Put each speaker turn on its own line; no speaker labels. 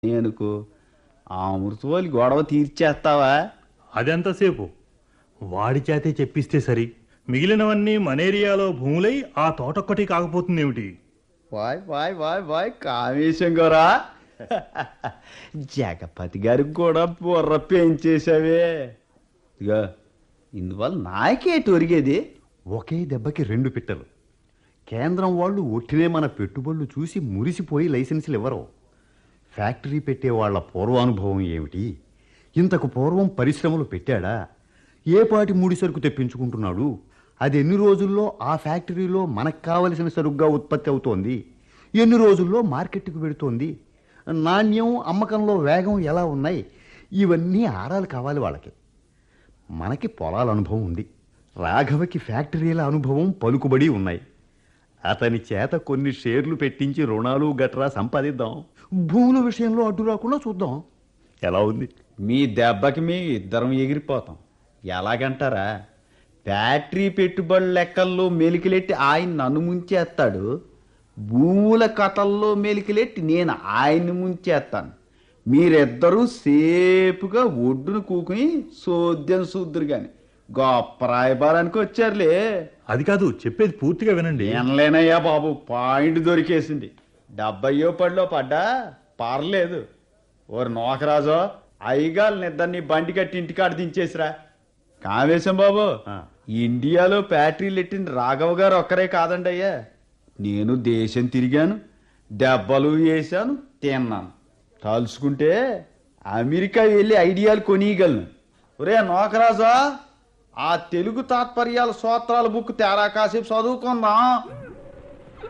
నేనుకో ఆ అమృతోలి గొడవ తీర్చేస్తావా
అదెంతసేపు వాడి చేతే చెప్పిస్తే సరి మిగిలినవన్నీ మన ఏరియాలో భూములై ఆ తోటొక్కటి కాకపోతుందేమిటి
వాయ్ వాయ్ వాయ్ వాయ్ కామేశం గోరా జగపతి గారికి కూడా బుర్ర పెంచేసావే ఇక ఇందువల్ల నాకేటి ఒరిగేది
ఒకే దెబ్బకి రెండు పిట్టలు కేంద్రం వాళ్ళు ఒట్టినే మన పెట్టుబడులు చూసి మురిసిపోయి లైసెన్సులు ఇవ్వరు ఫ్యాక్టరీ పెట్టే వాళ్ళ పూర్వానుభవం ఏమిటి ఇంతకు పూర్వం పరిశ్రమలు పెట్టాడా ఏ పాటి ముడి సరుకు తెప్పించుకుంటున్నాడు అది ఎన్ని రోజుల్లో ఆ ఫ్యాక్టరీలో మనకు కావలసిన సరుగ్గా ఉత్పత్తి అవుతోంది ఎన్ని రోజుల్లో మార్కెట్కి పెడుతోంది నాణ్యం అమ్మకంలో వేగం ఎలా ఉన్నాయి ఇవన్నీ ఆరాలు కావాలి వాళ్ళకి మనకి పొలాల అనుభవం ఉంది రాఘవకి ఫ్యాక్టరీల అనుభవం పలుకుబడి ఉన్నాయి అతని చేత కొన్ని షేర్లు పెట్టించి రుణాలు గట్రా సంపాదిద్దాం భూముల విషయంలో అడ్డు రాకుండా చూద్దాం ఎలా ఉంది
మీ దెబ్బకి మీ ఇద్దరం ఎగిరిపోతాం ఎలాగంటారా ఫ్యాక్టరీ పెట్టుబడి లెక్కల్లో మెలికిలెట్టి ఆయన నన్ను ముంచేస్తాడు భూముల కథల్లో మెలికిలెట్టి నేను ఆయన్ని ముంచేస్తాను మీరిద్దరూ సేపుగా ఒడ్డును కూకుని సోద్యం సూద్దురు గాని గొప్ప రాయబారానికి వచ్చారులే
అది కాదు చెప్పేది పూర్తిగా వినండి
వినలేనయ్యా బాబు పాయింట్ దొరికేసింది డెబ్బయో పడిలో పడ్డా పర్లేదు ఓరు నోకరాజో అయ్యగాలు నిద్దరిని బండి కట్టి ఇంటికాడ దించేసిరా కావేశం బాబు
ఆ.
ఇండియాలో ఫ్యాక్టరీలు ఎట్టింది రాఘవ గారు ఒక్కరే కాదండి అయ్యా నేను దేశం తిరిగాను దెబ్బలు వేసాను తిన్నాను తలుచుకుంటే అమెరికా వెళ్ళి ఐడియాలు కొనియగలను ఒరే నోకరాజా ఆ తెలుగు తాత్పర్యాల సూత్రాల బుక్ తేరా కాసేపు చదువుకుందాం